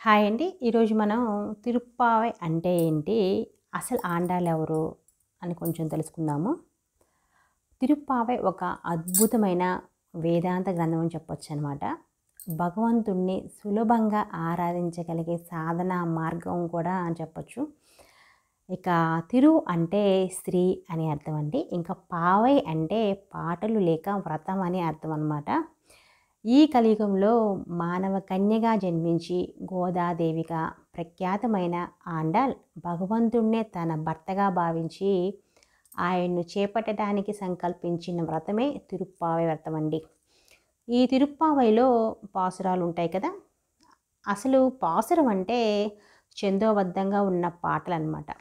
hi అండి ఈరోజు మనం తిరుప్పావై అంటే ఏంటి అసలు ఆండాలు ఎవరు అని కొంచెం తెలుసుకుందాము తిరుప్పావై ఒక అద్భుతమైన వేదాంత గ్రంథం అని చెప్పొచ్చు అనమాట భగవంతుణ్ణి సులభంగా ఆరాధించగలిగే సాధన మార్గం కూడా అని చెప్పొచ్చు ఇక తిరు అంటే స్త్రీ అని అర్థం అండి ఇంకా పావై అంటే పాటలు లేక వ్రతం అని అర్థం అనమాట ఈ కలియుగంలో మానవ కన్యగా జన్మించి గోదాదేవిగా ప్రఖ్యాతమైన ఆండాల్ భగవంతుణ్ణే తన భర్తగా భావించి ఆయన్ను చేపట్టడానికి సంకల్పించిన వ్రతమే తిరుప్పావై వ్రతం అండి ఈ తిరుప్పావైలో పాసురాలు ఉంటాయి కదా అసలు పాసురం అంటే చందోబద్ధంగా ఉన్న పాటలు అనమాట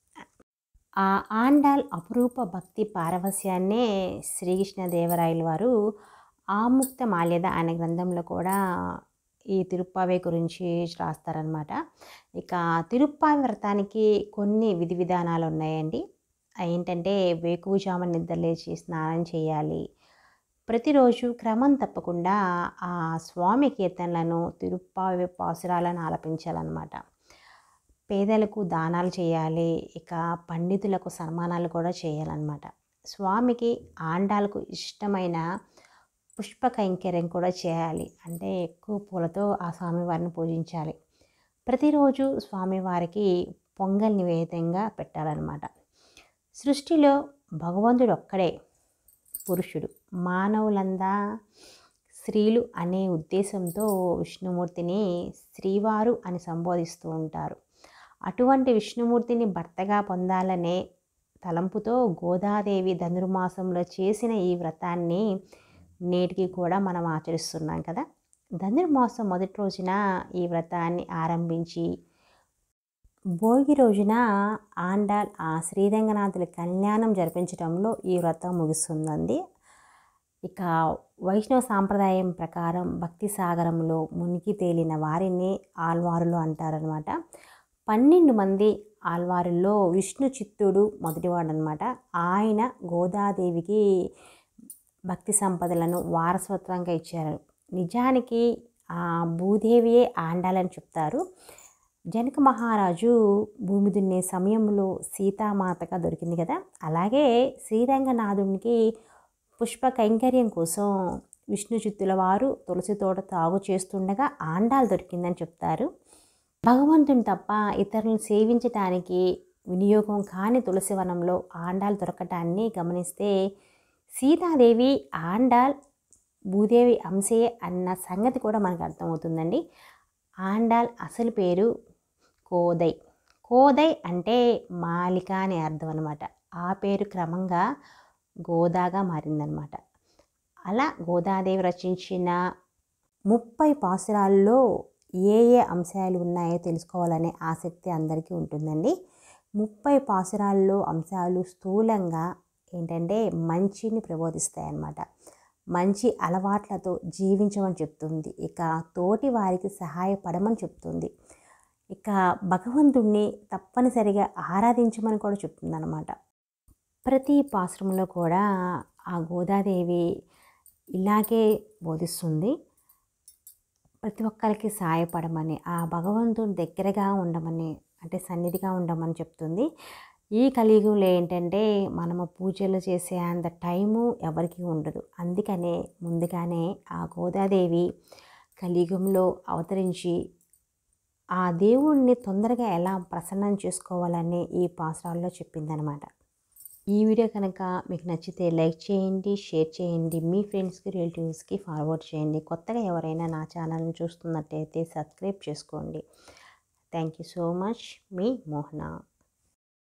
ఆ ఆండాల్ అపురూప భక్తి పారవస్యాన్నే శ్రీకృష్ణదేవరాయలు వారు ఆముక్త మాల్యద అనే గ్రంథంలో కూడా ఈ తిరుప్పావై గురించి రాస్తారనమాట ఇక తిరుప్పావి వ్రతానికి కొన్ని విధి విధానాలు ఉన్నాయండి ఏంటంటే వేకువజామ నిద్రలేచి స్నానం చేయాలి ప్రతిరోజు క్రమం తప్పకుండా ఆ స్వామి కీర్తనలను తిరుప్పావి పాసురాలను ఆలపించాలన్నమాట పేదలకు దానాలు చేయాలి ఇక పండితులకు సన్మానాలు కూడా చేయాలన్నమాట స్వామికి ఆండాలకు ఇష్టమైన పుష్ప కైంకర్యం కూడా చేయాలి అంటే ఎక్కువ పూలతో ఆ స్వామివారిని పూజించాలి ప్రతిరోజు స్వామివారికి పొంగల్ నివేదంగా పెట్టాలన్నమాట సృష్టిలో భగవంతుడు ఒక్కడే పురుషుడు మానవులందా స్త్రీలు అనే ఉద్దేశంతో విష్ణుమూర్తిని శ్రీవారు అని సంబోధిస్తూ ఉంటారు అటువంటి విష్ణుమూర్తిని భర్తగా పొందాలనే తలంపుతో గోదాదేవి ధనుర్మాసంలో చేసిన ఈ వ్రతాన్ని నేటికి కూడా మనం ఆచరిస్తున్నాం కదా ధనుర్మాసం మొదటి రోజున ఈ వ్రతాన్ని ఆరంభించి భోగి రోజున ఆండాల్ ఆ శ్రీరంగనాథుల కళ్యాణం జరిపించడంలో ఈ వ్రతం ముగుస్తుందండి ఇక వైష్ణవ సాంప్రదాయం ప్రకారం భక్తి సాగరంలో మునిగి తేలిన వారిని ఆల్వారులు అంటారనమాట పన్నెండు మంది ఆల్వారుల్లో విష్ణు చిత్తుడు మొదటివాడనమాట ఆయన గోదాదేవికి భక్తి సంపదలను వారసత్వంగా ఇచ్చారు నిజానికి ఆ భూదేవియే ఆండాలని చెప్తారు జనక మహారాజు భూమి దున్నే సమయంలో సీతామాతగా దొరికింది కదా అలాగే శ్రీరంగనాథునికి పుష్ప కైంకర్యం కోసం విష్ణు చిత్తుల వారు తులసి తోట తాగు చేస్తుండగా ఆండాలు దొరికిందని చెప్తారు భగవంతుని తప్ప ఇతరులను సేవించటానికి వినియోగం కాని తులసి వనంలో ఆండాలు దొరకటాన్ని గమనిస్తే సీతాదేవి ఆండాల్ భూదేవి అంశే అన్న సంగతి కూడా మనకు అర్థమవుతుందండి ఆండాల్ అసలు పేరు కోదై కోదై అంటే మాలిక అనే అర్థం అనమాట ఆ పేరు క్రమంగా గోదాగా మారిందనమాట అలా గోదాదేవి రచించిన ముప్పై పాసురాల్లో ఏ ఏ అంశాలు ఉన్నాయో తెలుసుకోవాలనే ఆసక్తి అందరికీ ఉంటుందండి ముప్పై పాసురాల్లో అంశాలు స్థూలంగా ఏంటంటే మంచిని ప్రబోధిస్తాయి అన్నమాట మంచి అలవాట్లతో జీవించమని చెప్తుంది ఇక తోటి వారికి సహాయపడమని చెప్తుంది ఇక భగవంతుణ్ణి తప్పనిసరిగా ఆరాధించమని కూడా చెప్తుంది అనమాట ప్రతి పాశ్రమంలో కూడా ఆ గోదాదేవి ఇలాగే బోధిస్తుంది ప్రతి ఒక్కరికి సహాయపడమని ఆ భగవంతుని దగ్గరగా ఉండమని అంటే సన్నిధిగా ఉండమని చెప్తుంది ఈ కలియుగంలో ఏంటంటే మనము పూజలు చేసే అంత టైము ఎవరికి ఉండదు అందుకనే ముందుగానే ఆ గోదాదేవి కలియుగంలో అవతరించి ఆ దేవుణ్ణి తొందరగా ఎలా ప్రసన్నం చేసుకోవాలని ఈ పాసరాల్లో చెప్పిందనమాట ఈ వీడియో కనుక మీకు నచ్చితే లైక్ చేయండి షేర్ చేయండి మీ ఫ్రెండ్స్కి రిలేటివ్స్కి ఫార్వర్డ్ చేయండి కొత్తగా ఎవరైనా నా ఛానల్ని చూస్తున్నట్టయితే సబ్స్క్రైబ్ చేసుకోండి థ్యాంక్ యూ సో మచ్ మీ మోహన